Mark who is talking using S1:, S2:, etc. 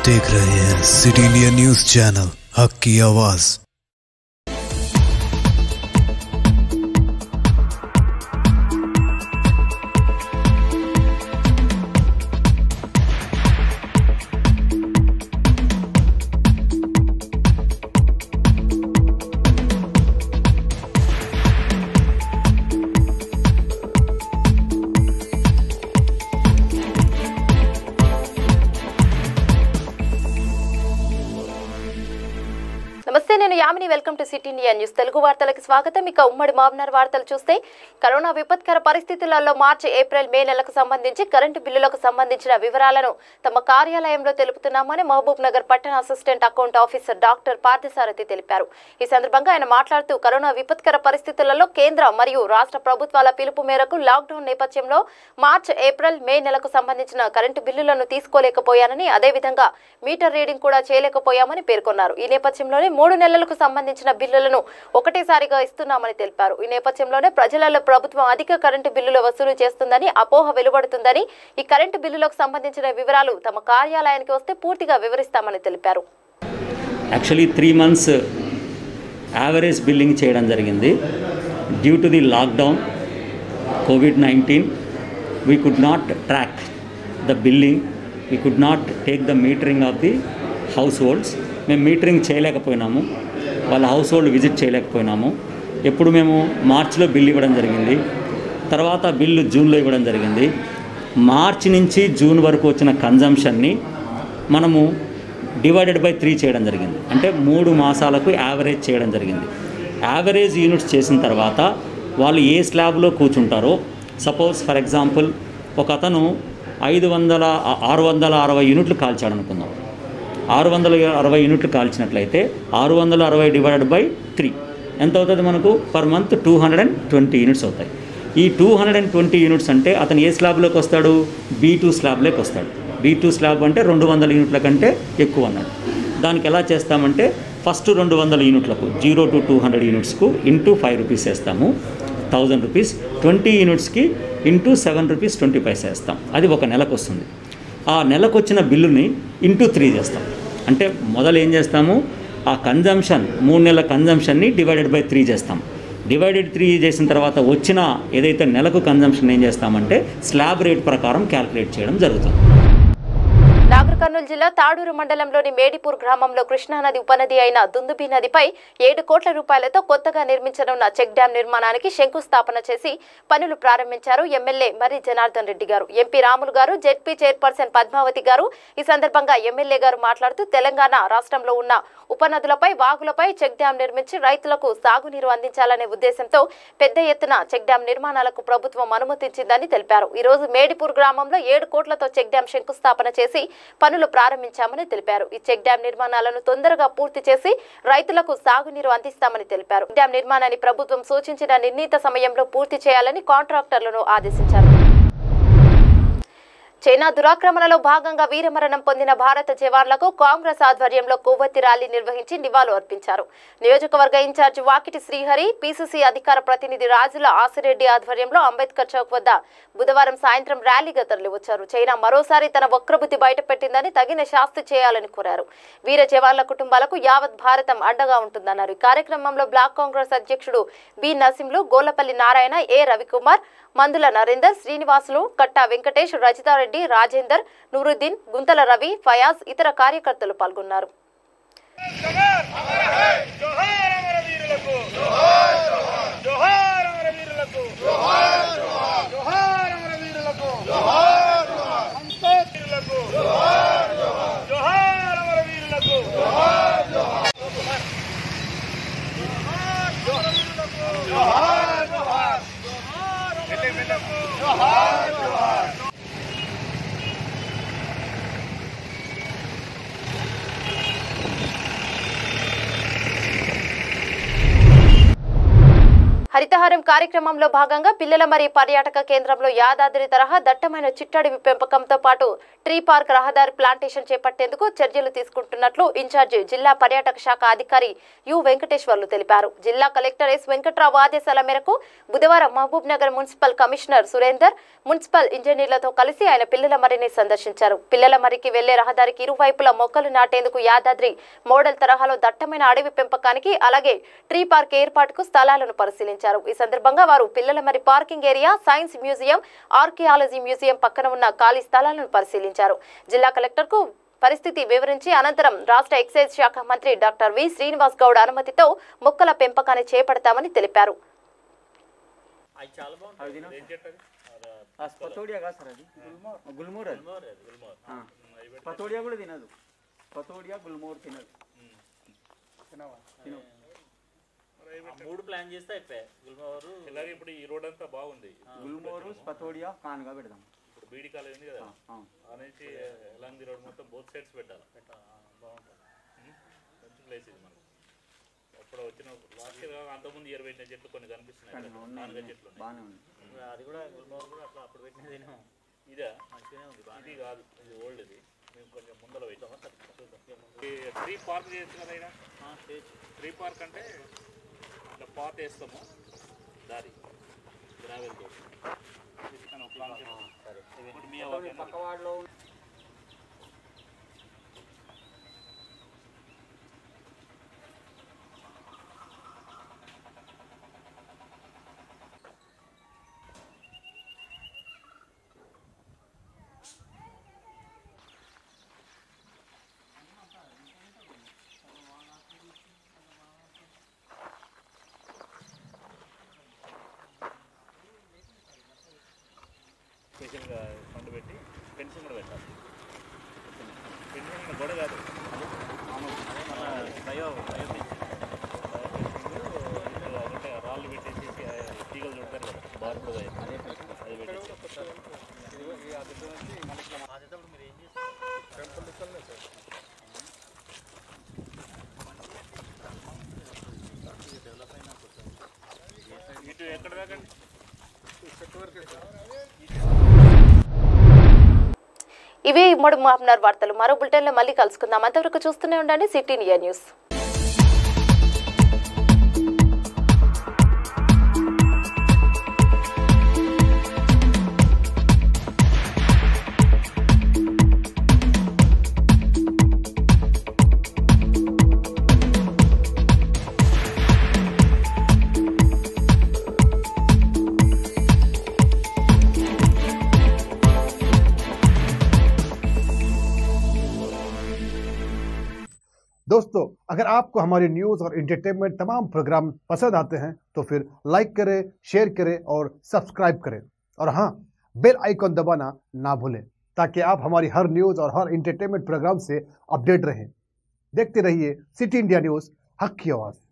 S1: देख रहे हैं सिटी इंडिया न्यूज चैनल हक की आवाज
S2: నమస్తే నేను Yamini welcome to city India news Telugu వార్తలకు స్వాగతం ఇక ఉమ్మడి మామనార్ వార్తలు చూస్తే కరోనా విపత్కర పరిస్థితులలో మార్చి ఏప్రిల్ మే నెలకు సంబంధించి కరెంటు బిల్లులకు సంబంధించిన వివరాలను తమ కార్యాలయంలో తెలుపుతున్నామని మహబూబ్ నగర్ పట్టణ assistant account officer doctor Parthasarathi తెలిపారు ఈ సందర్భంగా ఆయన మాట్లాడుతూ కరోనా విపత్కర పరిస్థితులలో కేంద్ర మరియు రాష్ట్ర ప్రభుత్వాల పిలుపు మేరకు లాక్డౌన్ నేపథ్యంలో మార్చ్ ఏప్రిల్ మే నెలకు సంబంధించిన కరెంటు బిల్లులను తీసుకోలేకపోయానని అదేవిధంగా మీటర్ రీడింగ్ కూడా చేయలేకపోయామని పేర్కొన్నారు ఈ నేపథ్యంలోనే మూడు నెలలకు సంబంధించిన బిల్లులను ఒకటేసారిగా ఇస్తున్నామని తెలిపారు ఈ నేపథ్యంలోనే ప్రజలలో ప్రభుత్వం అధిక కరెంటు బిల్లులు వసూలు చేస్తుందని అపోహ వెలువడుతుందని ఈ కరెంటు బిల్లులకు సంబంధించిన వివరాలు తమ కార్యాలయానికి వస్తే పూర్తిగా వివరిస్తామని తెలిపారు
S3: actually three months average billing చేయడం జరిగింది due to the lockdown covid nineteen we could not track the billing we could not take the metering of the house holds మేము మీటరింగ్ చేయలేకపోయినాము వాళ్ళ హౌస్ హోల్డ్ విజిట్ చేయలేకపోయినాము ఎప్పుడు మేము మార్చిలో bill ఇవ్వడం జరిగింది తర్వాత బిల్లు జూన్లో ఇవ్వడం జరిగింది మార్చి నుంచి జూన్ వరకు వచ్చిన కన్జంప్షన్ని మనము డివైడెడ్ బై త్రీ చేయడం జరిగింది అంటే మూడు మాసాలకు యావరేజ్ చేయడం జరిగింది యావరేజ్ యూనిట్స్ చేసిన తర్వాత వాళ్ళు ఏ స్లాబ్లో కూర్చుంటారో సపోజ్ ఫర్ ఎగ్జాంపుల్ ఒక అతను ఐదు వందల ఆరు వందల అరవై యూనిట్లు కాల్చాడు అనుకుందాం ఆరు వందల అరవై యూనిట్లు కాల్చినట్లయితే ఆరు వందల అరవై డివైడెడ్ బై త్రీ ఎంత అవుతుంది మనకు per month two hundred and twenty units అవుతాయి ఈ two hundred and twenty units అంటే అతను ఏ స్లాబ్లోకి వస్తాడు బీ టూ స్లాబ్లోకి వస్తాడు బీ టూ స్లాబ్ అంటే రెండు వందల యూనిట్ల కంటే ఎక్కువ అన్నాడు దానికి ఎలా చేస్తామంటే ఫస్ట్ రెండు వందల యూనిట్లకు జీరో టు టూ హండ్రెడ్ యూనిట్స్కు ఇంటూ ఫైవ్ రూపీస్ వేస్తాము థౌజండ్ రూపీస్ ట్వంటీ యూనిట్స్కి into seven rupees twenty paisa వేస్తాం అది ఒక నెలకు వస్తుంది ఆ నెలకు వచ్చిన బిల్లుని ఇంటూ త్రీ చేస్తాం అంటే మొదలు ఏం చేస్తాము ఆ కన్జంప్షన్ మూడు నెలల కన్జంప్షన్ని డివైడెడ్ బై త్రీ చేస్తాం డివైడెడ్ త్రీ చేసిన తర్వాత వచ్చిన ఏదైతే నెలకు కన్జంప్షన్ ఏం చేస్తామంటే స్లాబ్ రేట్ ప్రకారం క్యాల్కులేట్ చేయడం జరుగుతుంది
S2: నాగర్ కర్నూలు జిల్లా తాడూరు మండలంలోని మేడిపూర్ గ్రామంలో కృష్ణానది ఉపనది అయిన దుందుబి నదిపై ఏడు కోట్ల రూపాయలతో కొత్తగా నిర్మించనున్న చెక్ డ్యాం నిర్మాణానికి శంకుస్థాపన చేసి పనులు ప్రారంభించారు ఎమ్మెల్యే మర్రి జనార్దన్ రెడ్డి గారు ఎంపీ రాములు గారు జెడ్పీ చైర్పర్సన్ పద్మావతి గారు ఈ సందర్భంగా ఎమ్మెల్యే గారు మాట్లాడుతూ తెలంగాణ రాష్ట్రంలో ఉన్న ఉపనదులపై వాగులపై చెక్ డ్యాం నిర్మించి రైతులకు సాగునీరు అందించాలనే ఉద్దేశంతో పెద్ద ఎత్తున చెక్ డ్యాం నిర్మాణాలకు ప్రభుత్వం అనుమతించిందని తెలిపారు ఈ రోజు మేడిపూర్ గ్రామంలో ఏడు కోట్లతో చెక్ డ్యాం శంకుస్థాపన చేసి పనులు ప్రారంభించామని తెలిపారు ఈ చెక్ డ్యాం నిర్మాణాలను తొందరగా పూర్తి చేసి రైతులకు సాగునీరు అందిస్తామని తెలిపారు డ్యాం నిర్మాణాన్ని ప్రభుత్వం సూచించిన నిర్ణీత సమయంలో పూర్తి చేయాలని కాంట్రాక్టర్లను ఆదేశించారు చైనా దురాక్రమణలో భాగంగా వీరమరణం పొందిన భారత జవాన్లకు కాంగ్రెస్ ఆధ్వర్యంలో కొవ్వొత్తి ర్యాలీ నిర్వహించి నివాళులు అర్పించారు నియోజకవర్గ ఇన్ఛార్జి వాకిటి శ్రీహరి పీసీసీ అధికార ప్రతినిధి రాజుల ఆసిరెడ్డి ఆధ్వర్యంలో అంబేద్కర్ చౌక్ వద్ద బుధవారం సాయంత్రం ర్యాలీగా తరలివచ్చారు చైనా మరోసారి తన వక్రబుద్ధి బయటపెట్టిందని తగిన శాస్తి చేయాలని కోరారు వీర జవాన్ల కుటుంబాలకు యావత్ భారతం అండగా ఉంటుందన్నారు ఈ కార్యక్రమంలో బ్లాక్ కాంగ్రెస్ అధ్యక్షుడు బి నరసింహులు గోలపల్లి నారాయణ ఏ రవికుమార్ మందుల నరేందర్ శ్రీనివాసులు కట్టా వెంకటేష్ రజితారెడ్డి రాజేందర్ నూరుద్దీన్ గుంతల రవి ఫయాజ్ ఇతర కార్యకర్తలు పాల్గొన్నారు
S4: జోహార్ అమర వీరులకు జోహార్ జోహార్ అమర వీరులకు జోహార్ జోహార్ అమర వీరులకు జోహార్ జోహార్ వీరులకు జోహార్ జోహార్ అమర వీరులకు జోహార్ జోహార్ జోహార్ జోహార్ జోహార్ జోహార్ జోహార్
S2: హరిత హరితహారం కార్యక్రమంలో భాగంగా పిల్లల మరి పర్యాటక కేంద్రంలో యాదాద్రి తరహా దట్టమైన చిట్టడివి పెంపకంతో పాటు ట్రీ పార్క్ రహదారి ప్లాంటేషన్ చేపట్టేందుకు చర్యలు తీసుకుంటున్నట్లు ఇన్ఛార్జి జిల్లా పర్యాటక శాఖ అధికారి యు వెంకటేశ్వర్లు తెలిపారు జిల్లా కలెక్టర్ ఎస్ వెంకట్రావు ఆదేశాల మేరకు బుధవారం Mahabub Nagar municipal commissioner Surender municipal ఇంజనీర్లతో కలిసి ఆయన పిల్లల మరిని సందర్శించారు పిల్లల మరికి వెళ్లే రహదారికి ఇరువైపులా మొక్కలు నాటేందుకు యాదాద్రి మోడల్ తరహాలో దట్టమైన అడవి పెంపకానికి అలాగే ట్రీ పార్క్ ఏర్పాటుకు స్థలాలను పరిశీలించారు ఈ సందర్భంగా వారు పిల్లల మరి parking area science museum archaeology museum పక్కన ఉన్న ఖాళీ స్థలాలను పరిశీలించారు జిల్లా కలెక్టర్ కు పరిస్థితి వివరించి అనంతరం రాష్ట్ర ఎక్సైజ్ శాఖ మంత్రి డాక్టర్ వి శ్రీనివాస్ గౌడ్ అనుమతితో మొక్కల పెంపకాన్ని చేపడతామని తెలిపారు
S3: అవి చాలా బాగుంటాయి ఆ పతోడియా కాదు సార్ అది గుల్మోర్ అది ఆ. పతోడియా కూడా తినదు పతోడియా గుల్మోర్ తినదు తినవు
S5: మూడు ప్లాన్ చేస్తే అయిపోయాయి గుల్మోరు
S6: ఇలాగే ఇప్పుడు ఈ రోడ్ అంతా బాగుంది
S3: గుల్మోరు పతోడియా కాన్గా పెడదాం
S6: ఇప్పుడు బీడి కాలేజ్ ఉంది కదా
S3: ఆ.
S6: ఆ నుంచి ఎలాంగ్ ది రోడ్ మొత్తం బోత్ సైడ్స్ పెట్టాలి బాగుంటుంది మంచి ప్లేస్ ఇది మనకు అప్పుడు వచ్చిన లాస్ట్ ఇయర్ అంతకుముందు ఇయర్ పెట్టిన చెట్లు కొన్ని కనిపిస్తున్నాయి
S3: కానీ
S6: ఇక్కడ.
S3: ఉన్నాయి,
S6: నాలుగైదు చెట్లు ఉన్నాయి
S3: బాగానే ఉంది
S5: అది కూడా గుల్మోరు కూడా అప్పుడు అప్పుడు పెట్టినదేమో
S6: ఇదా
S5: మంచిగానే ఉంది బాగా
S6: ఇది కాదు ఇది ఓల్డ్ ఇది మేము కొంచెం ముందర పెట్టామా చూద్దాం ఈ ట్రీ పార్క్ చేయొచ్చు కదా ఇక్కడ ట్రీ పార్క్ అంటే ఇట్లా పాత్ వేస్తాము దారి గ్రావెల్ తోటి తీసుకొని ఒక ప్లాన్ చేద్దాం. ఇప్పుడు మీ ఓకేనా?
S3: పక్క వాడిలో
S6: స్పెషల్గా ఫండ్ పెట్టి పెన్షన్ కూడా పెట్టాలి పెన్షన్ గొడవ కాదు
S5: అదే మన బయో బయో
S6: పెన్షన్ ఒకటే రాళ్ళు పెట్టేసి ఆ తీగలు చుడతారు కదా బార్బుడు అది పెట్టేసి
S5: బాధ్యతప్పుడు మీరు ఏం చేస్తారు
S6: ఇటు ఎక్కడ దాకా
S2: ఇవే ఇమ్మడి మామనార్ వార్తలు మరో బులెటిన్లో మళ్ళీ కలుసుకుందాం అంతవరకు చూస్తూనే ఉండండి సిటీ ఇండియా న్యూస్
S7: दोस्तों अगर आपको हमारी न्यूज़ और इंटरटेनमेंट तमाम प्रोग्राम पसंद आते हैं तो फिर लाइक करें शेयर करें और सब्सक्राइब करें और हाँ बेल आइकॉन दबाना ना भूलें ताकि आप हमारी हर न्यूज़ और हर इंटरटेनमेंट प्रोग्राम से अपडेट रहें देखते रहिए सिटी इंडिया न्यूज़ हक की आवाज़